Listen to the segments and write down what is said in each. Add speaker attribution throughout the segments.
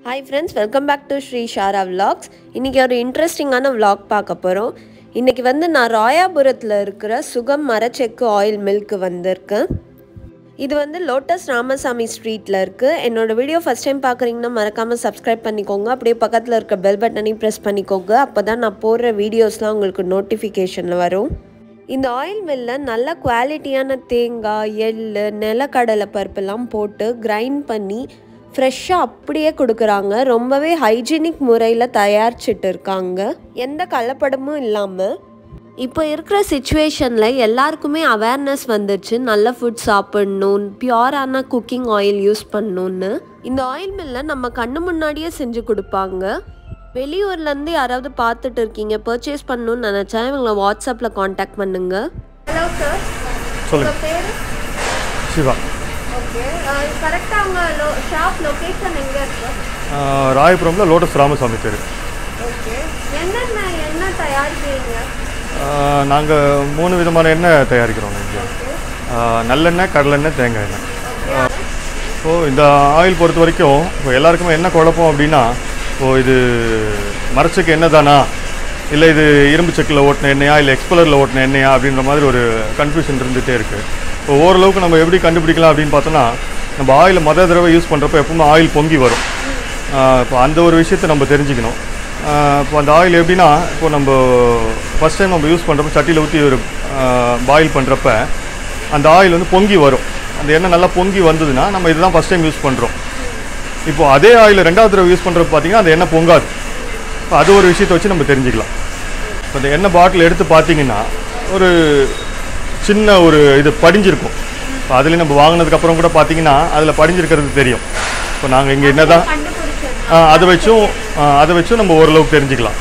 Speaker 1: Hi friends welcome back to Sri Shara vlogs இன்றைக்கி ஒரு இன்ட்ரெஸ்டிங்கான vlog பார்க்க போகிறோம் இன்றைக்கி வந்து நான் ராயாபுரத்தில் இருக்கிற சுகம் மரச்செக்கு ஆயில் மில்க்கு வந்திருக்கேன் இது வந்து லோட்டஸ் ராமசாமி ஸ்ட்ரீட்டில் இருக்குது என்னோட வீடியோ ஃபஸ்ட் டைம் பார்க்குறீங்கன்னா மறக்காமல் சப்ஸ்கிரைப் பண்ணிக்கோங்க அப்படியே பக்கத்தில் இருக்க பெல் பட்டனையும் ப்ரெஸ் பண்ணிக்கோங்க அப்போ தான் நான் போடுற வீடியோஸ்லாம் உங்களுக்கு நோட்டிஃபிகேஷனில் வரும் இந்த ஆயில் மில்லில் நல்ல குவாலிட்டியான தேங்காய் எள் நிலக்கடலை பருப்பெல்லாம் போட்டு கிரைண்ட் பண்ணி ஃப்ரெஷ்ஷாக அப்படியே கொடுக்குறாங்க ரொம்பவே ஹைஜீனிக் முறையில் தயாரிச்சிட்டு இருக்காங்க எந்த கலப்படமும் இல்லாமல் இப்போ இருக்கிற சுச்சுவேஷனில் எல்லாருக்குமே அவேர்னஸ் வந்துருச்சு நல்ல ஃபுட் சாப்பிடணும் பியூரான குக்கிங் ஆயில் யூஸ் பண்ணணுன்னு இந்த ஆயில் மில்லை நம்ம கண்ணு முன்னாடியே செஞ்சு கொடுப்பாங்க வெளியூர்லேருந்து யாராவது பார்த்துட்டு இருக்கீங்க பர்ச்சேஸ் பண்ணணும்னு நினச்சா இவங்களை வாட்ஸ்அப்பில் காண்டாக்ட் பண்ணுங்க ஹலோ சார்
Speaker 2: சொல்லுங்க
Speaker 1: பேர்
Speaker 2: சிவா
Speaker 1: ஓகே கரெக்டாக உங்கள் லோ ஷாப் லொக்கேஷன் எங்கே இருக்கு
Speaker 2: ஆஹ் ராயபுரம்ல லோட்டஸ் ராமசாமி தெரு
Speaker 1: ஓகே என்னென்ன என்ன தயாரிக்கிறீங்க
Speaker 2: நாங்கள் மூணு விதமான எண்ணெய் தயாரிக்கிறோம் இங்கே நல்லெண்ணெய் கடலெண்ணெய் தேங்காய் எண்ணெய் ஸோ இந்த ஆயில் பொறுத்த வரைக்கும் இப்போ எல்லாருக்குமே என்ன குழப்பம் அப்படின்னா இப்போ இது மரச்செக்கு எண்ணெய் தானா இல்லை இது இரும்பு செக்கில் ஓட்டின எண்ணெயா இல்லை எக்ஸ்பலரில் ஓட்டின எண்ணெயா அப்படின்ற மாதிரி ஒரு கன்ஃபியூஷன் இருந்துகிட்டே இருக்குது இப்போ ஓரளவுக்கு நம்ம எப்படி கண்டுபிடிக்கலாம் அப்படின்னு பார்த்தோன்னா நம்ம ஆயில் மொதல் தடவை யூஸ் பண்ணுறப்ப எப்பவுமே ஆயில் பொங்கி வரும் ஆஹ் இப்போ அந்த ஒரு விஷயத்தை நம்ம தெரிஞ்சுக்கணும் ஆஹ் இப்போ அந்த ஆயில் எப்படின்னா இப்போ நம்ம ஃபஸ்ட் டைம் நம்ம யூஸ் பண்ணுறப்ப சட்டியில் ஊற்றி ஒரு பாயில் பண்ணுறப்ப அந்த ஆயில் வந்து பொங்கி வரும் அந்த எண்ணெய் நல்லா பொங்கி வந்ததுன்னா நம்ம இதுதான் ஃபஸ்ட் டைம் யூஸ் பண்ணுறோம் இப்போ அதே ஆயில் ரெண்டாவது தடவை யூஸ் பண்ணுறப்ப பார்த்தீங்கன்னா அந்த எண்ணெய் பொங்காது இப்போ அது ஒரு விஷயத்தை வச்சு நம்ம தெரிஞ்சுக்கலாம் இப்போ அந்த எண்ணெய் பாட்டில் எடுத்து பார்த்தீங்கன்னா ஒரு சின்ன ஒரு இது படிஞ்சிருக்கும் இப்போ அதுலேயும் நம்ம வாங்கினதுக்கப்புறம் கூட பார்த்தீங்கன்னா அதில் படிஞ்சிருக்கிறது தெரியும் இப்போ நாங்கள் இங்கே என்ன தான் அதை வச்சும் ஆ, அதை வச்சும் நம்ம ஓரளவுக்கு தெரிஞ்சுக்கலாம்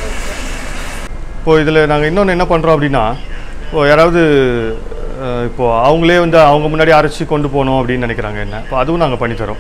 Speaker 2: இப்போ இதில் நாங்கள் இன்னொன்று என்ன பண்ணுறோம் அப்படின்னா இப்போ யாராவது அஹ், இப்போ அவங்களே வந்து அவங்க முன்னாடி அரைச்சி கொண்டு போகணும் அப்படின்னு நினைக்கிறாங்க என்ன இப்போ அதுவும் நாங்கள் பண்ணித்தரோம்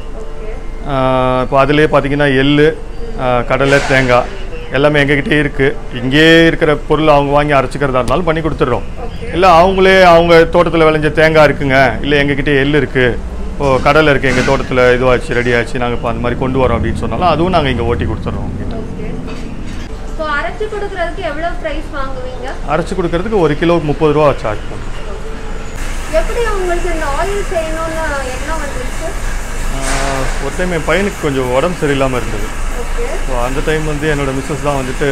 Speaker 2: ஆஹ் இப்போ அதிலே பார்த்தீங்கன்னா எள் ஆஹ் கடலை தேங்காய் எல்லாமே எங்ககிட்டயே இருக்குது இங்கேயே இருக்கிற பொருள் அவங்க வாங்கி அரைச்சிக்கிறதா இருந்தாலும் பண்ணி கொடுத்துட்றோம் இல்லை அவங்களே அவங்க தோட்டத்தில் விளைஞ்ச தேங்காய் இருக்குங்க இல்லை எங்ககிட்ட எள் இருக்குது இப்போ கடலை இருக்குது எங்கள் தோட்டத்தில் இதுவாச்சு ரெடி ஆச்சு நாங்கள் இப்போ அந்த மாதிரி கொண்டு வரோம் அப்படின்னு சொன்னாலும் அதுவும் நாங்கள் இங்கே ஓட்டி கொடுத்துட்றோம் உங்ககிட்ட
Speaker 1: இப்போ அரைச்சி கொடுக்கறதுக்கு எவ்வளோ ப்ரைஸ் வாங்குவீங்க
Speaker 2: அரைச்சி கொடுக்கறதுக்கு ஒரு கிலோ முப்பது ரூபா சார்ஜ் பண்ணுறோம்
Speaker 1: எப்படி உங்களுக்கு இந்த ஆயில் செய்யணும்னு எண்ணம் வந்துருச்சு
Speaker 2: ஆஹ் ஒரு டைம் என் பையனுக்கு கொஞ்சம் உடம்பு சரியில்லாமல் இருந்தது
Speaker 1: ஓகே
Speaker 2: ஸோ அந்த டைம் வந்து என்னோட மிஸ்ஸஸ் தான் வந்துட்டு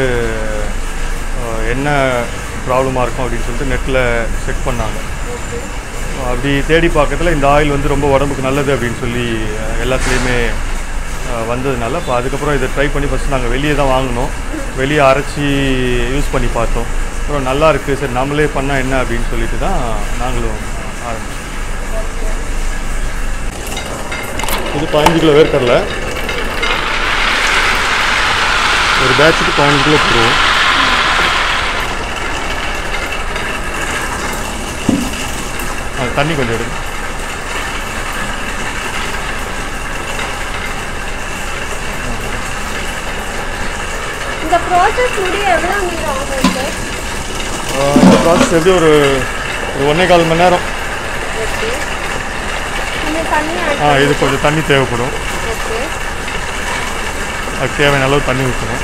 Speaker 2: அஹ், என்ன ப்ராப்ளமாக இருக்கும் அப்படின்னு சொல்லிட்டு நெட்டில் செக் பண்ணாங்க So, அப்படி தேடி பார்க்கறதுல இந்த ஆயில் வந்து ரொம்ப உடம்புக்கு நல்லது அப்படின்னு சொல்லி அஹ், எல்லாத்துலேயுமே அஹ், வந்ததுனால இப்போ அதுக்கப்புறம் இதை ட்ரை பண்ணி ஃபஸ்ட்டு நாங்கள் வெளியே தான் வாங்கினோம் வெளியே அரைச்சி யூஸ் பண்ணி பார்த்தோம் அப்புறம் நல்லா இருக்குது சரி நம்மளே பண்ணால் என்ன அப்படின்னு சொல்லிட்டு தான் நாங்களும் ஆரம்பிச்சோம் இது பதினஞ்சு கிலோ வேர்க்கடலை ஒரு பேட்சுக்கு பதினஞ்சு கிலோ போடுவோம் ஆ, தண்ணி கொஞ்சம் எடுங்க
Speaker 1: இந்த ப்ராசஸ் முடிய எவ்வளோ நேரம் ஆகும் சார்
Speaker 2: ஆ, இந்த ப்ராசஸ் எப்படி ஒரு ஒரு ஒன்றே கால் மணி நேரம்
Speaker 1: ஓகே இந்த தண்ணி
Speaker 2: ஆ இது கொஞ்சம் தண்ணி தேவைப்படும்
Speaker 1: ஓகே
Speaker 2: அதுக்கு தேவையான அளவு தண்ணி ஊற்றணும்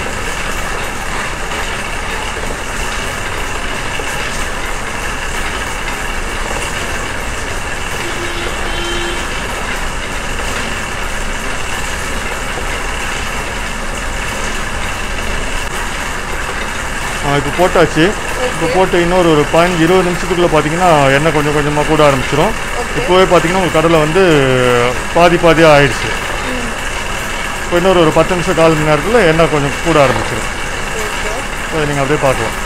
Speaker 2: இப்போ போட்டாச்சு இப்போ போட்டு இன்னொரு ஒரு பதினஞ்சு இருபது நிமிஷத்துக்குள்ளே பார்த்தீங்கன்னா எண்ணெய் கொஞ்சம் கொஞ்சமாக கூட ஆரம்பிச்சிடும் இப்போவே பார்த்தீங்கன்னா உங்கள் கடலை வந்து பாதி பாதியாக ஆயிடுச்சு இப்போ இன்னொரு ஒரு பத்து நிமிஷம் கால் மணி நேரத்தில் எண்ணெய் கொஞ்சம் கூட ஆரம்பிச்சிடும் அதை நீங்கள் அப்படியே பார்க்கலாம்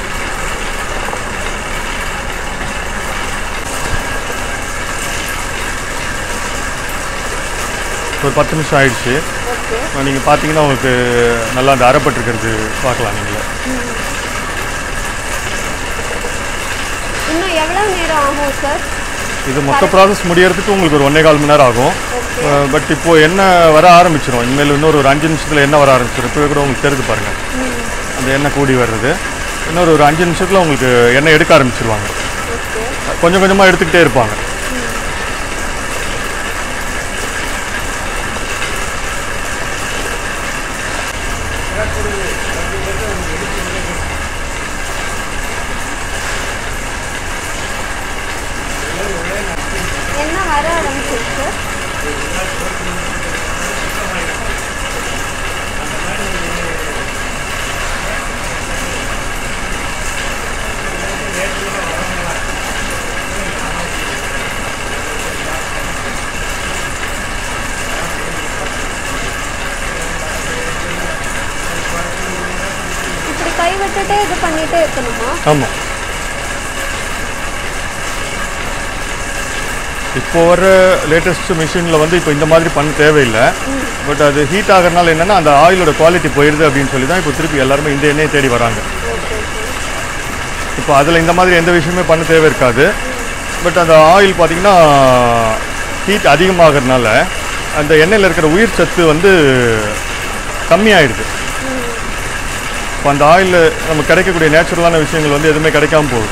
Speaker 2: ஒரு பத்து நிமிஷம் ஆயிடுச்சு
Speaker 1: ஓகே
Speaker 2: நீங்கள் பார்த்தீங்கன்னா உங்களுக்கு நல்லா அந்த அரைப்பட்டிருக்கிறது பார்க்கலாம் நீங்கள்
Speaker 1: இன்னும் எவ்வளோ நேரம் ஆகும் சார்
Speaker 2: இது மொத்த ப்ராசஸ் முடியறதுக்கு உங்களுக்கு ஒரு ஒன்றே கால் மணி நேரம் ஆகும் பட் இப்போ எண்ணெய் வர ஆரம்பிச்சிடும் இனிமேல் இன்னொரு ஒரு அஞ்சு நிமிஷத்தில் எண்ணெய் வர ஆரம்பிச்சிடும் இப்போ கூட உங்களுக்கு தெரிஞ்சு பாருங்கள் அந்த எண்ணெய் கூடி வர்றது இன்னொரு ஒரு அஞ்சு நிமிஷத்தில் உங்களுக்கு எண்ணெய் எடுக்க ஆரம்பிச்சிருவாங்க
Speaker 1: ஓகே
Speaker 2: கொஞ்சம் கொஞ்சமாக எடுத்துக்கிட்டே இருப்பாங்க
Speaker 1: என்ன வர ஆரம்பிச்சிருச்சு இப்படி கை விட்டுட்டே இது பண்ணிட்டே இருக்கணுமா
Speaker 2: ஆமாம் இப்போ வர லேட்டஸ்ட் மிஷினில் வந்து இப்போ இந்த மாதிரி பண்ண தேவையில்லை பட் அது ஹீட் ஆகிறனால என்னென்னா அந்த ஆயிலோட குவாலிட்டி போயிடுது அப்படின்னு சொல்லி தான் இப்போ திருப்பி எல்லாருமே இந்த எண்ணெயை தேடி வராங்க இப்போ அதில் இந்த மாதிரி எந்த விஷயமே பண்ண தேவை இருக்காது பட் அந்த ஆயில் பார்த்தீங்கன்னா ஹீட் அதிகமாகறதுனால அந்த எண்ணெயில் இருக்கிற உயிர் சத்து வந்து கம்மியாயிடுது இப்போ அந்த ஆயிலில் நமக்கு கிடைக்கக்கூடிய நேச்சுரலான விஷயங்கள் வந்து எதுவுமே கிடைக்காம போகுது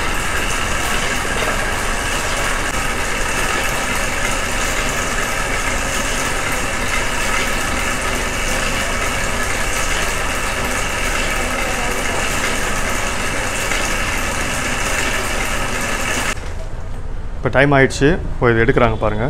Speaker 2: இப்போ டைம் ஆயிடுச்சு இப்போ இது எடுக்கிறாங்க பாருங்கள்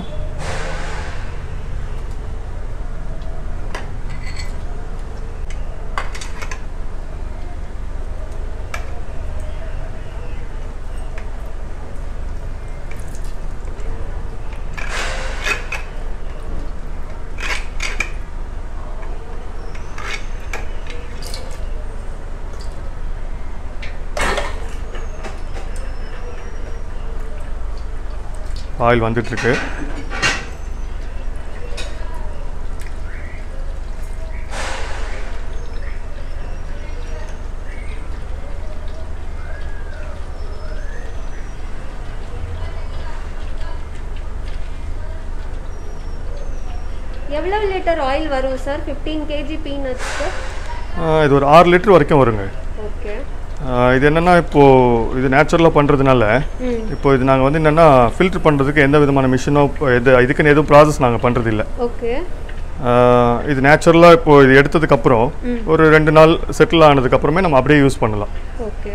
Speaker 2: ஆயில் வந்துட்டுருக்கு
Speaker 1: எவ்வளவு லிட்டர் ஆயில் வரும் சார் ஃபிஃப்டீன் கேஜி பீனட்ஸ்க்கு
Speaker 2: இது ஒரு ஆறு லிட்டர் வரைக்கும் வருங்க
Speaker 1: ஓகே
Speaker 2: ஆஹ் இது என்னென்னா இப்போது இது நேச்சுரலாக பண்ணுறதுனால
Speaker 1: ம்
Speaker 2: இப்போ இது நாங்கள் வந்து என்னென்னா ஃபில்டர் பண்ணுறதுக்கு எந்த விதமான மிஷினோ இது இதுக்குன்னு எதுவும் ப்ராசஸ் நாங்கள் பண்ணுறது இல்லை
Speaker 1: ஓகே
Speaker 2: இது நேச்சுரலாக இப்போ இது எடுத்ததுக்கப்புறம்
Speaker 1: ம்.
Speaker 2: ஒரு ரெண்டு நாள் செட்டில் ஆனதுக்கப்புறமே நம்ம அப்படியே யூஸ் பண்ணலாம்
Speaker 1: ஓகே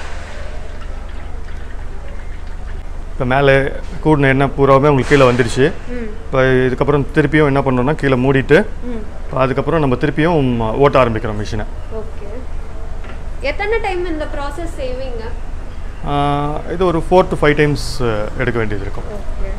Speaker 2: இப்போ மேலே கூடின எண்ணெய் பூராவுமே உங்களுக்கு கீழே வந்துடுச்சு
Speaker 1: ம்
Speaker 2: இப்போ இதுக்கப்புறம் திருப்பியும் என்ன பண்ணோம்னா கீழே மூடிட்டு
Speaker 1: ம்
Speaker 2: இப்போ அதுக்கப்புறம் நம்ம திருப்பியும் ஓட்ட ஆரம்பிக்கிறோம் மிஷினை
Speaker 1: ஓகே எத்தனை டைம் இந்த ப்ராசஸ் செய்வீங்க
Speaker 2: இது ஒரு ஃபோர் டு ஃபைவ் டைம்ஸ் எடுக்க வேண்டியது இருக்கும்
Speaker 1: ஓகே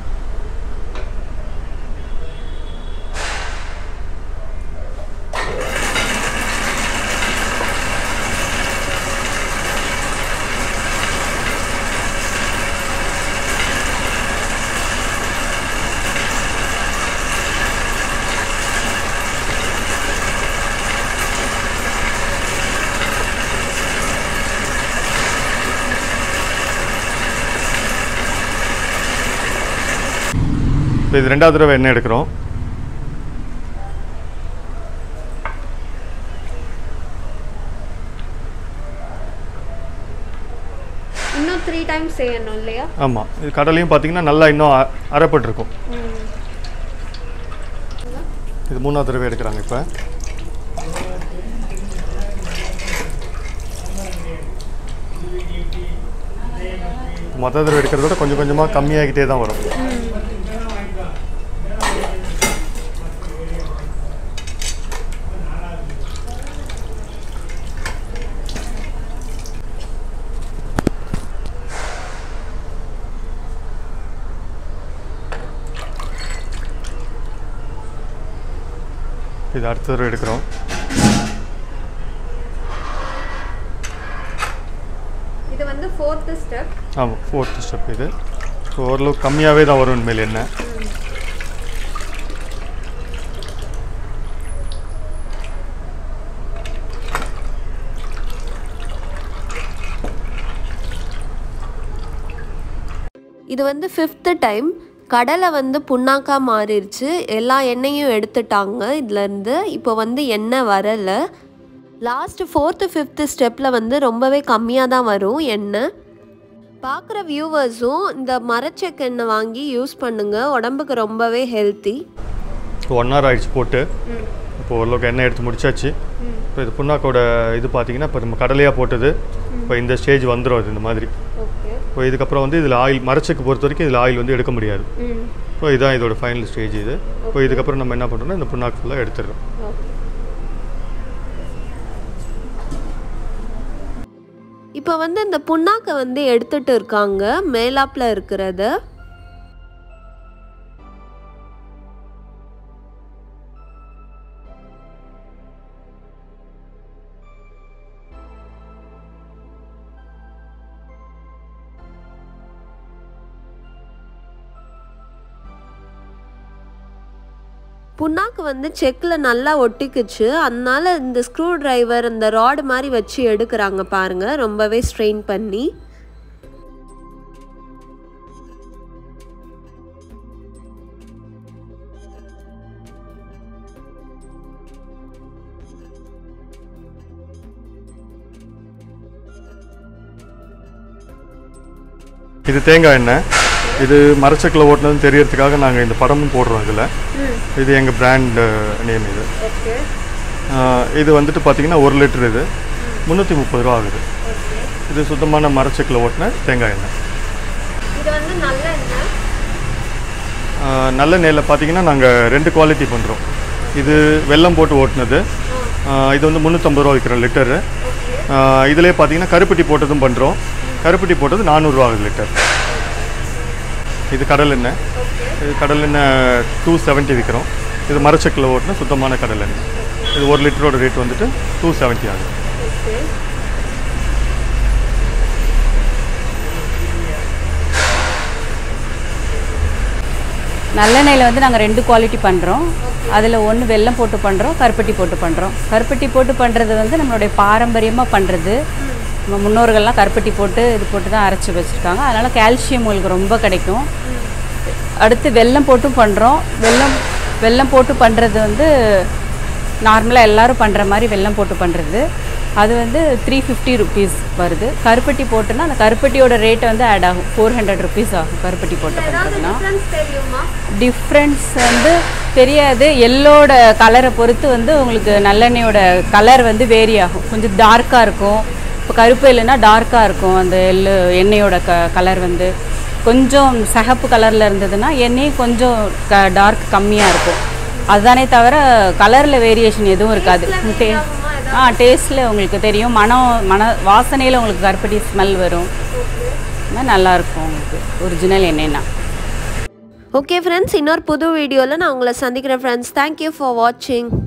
Speaker 2: இப்போ இது ரெண்டாவது தடவை எண்ணெய் எடுக்கிறோம்
Speaker 1: இன்னும் த்ரீ டைம்ஸ் செய்யணும் இல்லையா
Speaker 2: ஆமாம் இது கடலையும் பார்த்தீங்கன்னா நல்லா இன்னும் அ- அரைப்பட்டிருக்கும்
Speaker 1: ம்
Speaker 2: இது மூணாவது தடவை எடுக்கிறாங்க இப்போ மொத்த தடவை எடுக்கிறத விட கொஞ்சம் கொஞ்சமாக கம்மியாகிட்டே தான் வரும் இது அடுத்த தடவை எடுக்கிறோம்
Speaker 1: இது வந்து ஃபோர்த்து ஸ்டெப்
Speaker 2: ஆமாம் ஃபோர்த்து ஸ்டெப் இது ஸோ ஓரளவு கம்மியாகவே தான் வரும் இனிமேல் என்ன
Speaker 1: இது வந்து ஃபிஃப்த்து டைம் கடலை வந்து புண்ணாக்கா மாறிடுச்சு எல்லா எண்ணெயும் எடுத்துட்டாங்க இதுலேருந்து இப்போ வந்து எண்ணெய் வரலை லாஸ்ட் ஃபோர்த்து ஃபிஃப்த்து ஸ்டெப்பில் வந்து ரொம்பவே கம்மியாக தான் வரும் எண்ணெய் பார்க்குற வியூவர்ஸும் இந்த மரச்செக்கு எண்ணெய் வாங்கி யூஸ் பண்ணுங்கள் உடம்புக்கு ரொம்பவே ஹெல்த்தி
Speaker 2: ஒன் ஹவர் ஆயிடுச்சு போட்டு இப்போ ஓரளவுக்கு எண்ணெய் எடுத்து முடிச்சாச்சு
Speaker 1: ம்
Speaker 2: இப்போ இது புண்ணாக்கோட இது பார்த்தீங்கன்னா இப்போ நம்ம கடலையாக போட்டது இப்போ இந்த ஸ்டேஜ் வந்துடும் அது இந்த மாதிரி
Speaker 1: ஓகே
Speaker 2: இப்போ இதுக்கப்புறம் வந்து இதில் ஆயில் மரச்செக்கு பொறுத்த வரைக்கும் இதில் ஆயில் வந்து எடுக்க முடியாது
Speaker 1: ம்
Speaker 2: இப்போ இதான் இதோட ஃபைனல் ஸ்டேஜ் இது இப்போ இதுக்கப்புறம் நம்ம என்ன பண்ணுறோம்னா இந்த புண்ணாக்கு ஃபுல்லாக எடுத்துடுறோம்
Speaker 1: ஓகே இப்போ வந்து இந்த புண்ணாக்கை வந்து எடுத்துட்டு இருக்காங்க மேலாப்பில் இருக்கிறத புண்ணாக்கு வந்து செக்கில் நல்லா ஒட்டிக்குச்சு அதனால இந்த ஸ்க்ரூ டிரைவர் இந்த ராடு மாதிரி வச்சு எடுக்கிறாங்க பாருங்க ரொம்பவே ஸ்ட்ரெயின் பண்ணி
Speaker 2: இது தேங்காய் எண்ணெய் இது மரச்சக்கில் ஓட்டினதுன்னு தெரியறதுக்காக நாங்கள் இந்த படமும் போடுறோம் இதில் இது எங்கள் பிராண்ட் நேம் இது
Speaker 1: ஓகே
Speaker 2: ஆஹ் இது வந்துட்டு பார்த்தீங்கன்னா ஒரு லிட்டர் இது முந்நூற்றி முப்பது ரூபா ஆகுது இது சுத்தமான மரச்சக்கில் ஓட்டின தேங்காய் எண்ணெய்
Speaker 1: இது வந்து நல்ல எண்ணெய்
Speaker 2: ஆஹ் நல்ல நெல்லில் பார்த்தீங்கன்னா நாங்கள் ரெண்டு குவாலிட்டி பண்ணுறோம் இது வெல்லம் போட்டு ஓட்டினது ஆஹ் இது வந்து முந்நூற்றம்பது ரூபா விற்கிறோம் லிட்டரு இதிலே பார்த்தீங்கன்னா கருப்பட்டி போட்டதும் பண்ணுறோம் கருப்பட்டி போட்டது நானூறுரூவா ஆகுது லிட்டர் இது கடல் எண்ணெய் இது கடல் எண்ணெய் டூ செவன்ட்டி விற்கிறோம் இது மரச்சக்கில் ஓட்டின சுத்தமான கடல் எண்ணெய் இது ஒரு லிட்டரோட ரேட் வந்துட்டு டூ செவன்ட்டி ஆகுது
Speaker 1: ஓகே
Speaker 3: நல்லெண்ணெயில் வந்து நாங்கள் ரெண்டு குவாலிட்டி பண்ணுறோம் அதில் ஒன்று வெல்லம் போட்டு பண்ணுறோம் கருப்பட்டி போட்டு பண்ணுறோம் கருப்பட்டி போட்டு பண்ணுறது வந்து நம்மளுடைய பாரம்பரியமாக பண்ணுறது நம்ம முன்னோர்கள்லாம் கருப்பட்டி போட்டு இது போட்டு தான் அரைச்சி வச்சுருக்காங்க அதனால் கால்சியம் உங்களுக்கு ரொம்ப கிடைக்கும் அடுத்து வெல்லம் போட்டும் பண்ணுறோம் வெல்லம் வெல்லம் போட்டு பண்ணுறது வந்து நார்மலாக எல்லாரும் பண்ணுற மாதிரி வெல்லம் போட்டு பண்ணுறது அது வந்து த்ரீ ஃபிஃப்டி ருபீஸ் வருது கருப்பட்டி போட்டுன்னா அந்த கருப்பட்டியோட ரேட் வந்து ஆட் ஆகும் ஃபோர் ஹண்ட்ரட் ருபீஸ் ஆகும் கருப்பட்டி போட்டு பண்ணுறதுனா
Speaker 1: தெரியுமா
Speaker 3: டிஃப்ரென்ஸ் வந்து தெரியாது எல்லோட கலரை பொறுத்து வந்து உங்களுக்கு நல்லெண்ணெயோட கலர் வந்து வேரி ஆகும் கொஞ்சம் டார்க்காக இருக்கும் இப்போ கருப்பு எள்ளுனா டார்க்காக இருக்கும் அந்த எள்ளு எண்ணெயோட க கலர் வந்து கொஞ்சம் சிகப்பு கலரில் இருந்ததுன்னா எண்ணெய் கொஞ்சம் க டார்க் கம்மியாக இருக்கும் அதுதானே தவிர கலரில் வேரியேஷன் எதுவும் இருக்காது டே ஆ டேஸ்ட்டில் உங்களுக்கு தெரியும் மனம் மன வாசனையில் உங்களுக்கு கருப்பட்டி ஸ்மெல் வரும் அது மாதிரி நல்லாயிருக்கும் உங்களுக்கு ஒரிஜினல் எண்ணெய்னா
Speaker 1: ஓகே ஃப்ரெண்ட்ஸ் இன்னொரு புது வீடியோவில் நான் உங்களை சந்திக்கிறேன் ஃப்ரெண்ட்ஸ் தேங்க்யூ ஃபார் வாட்சிங்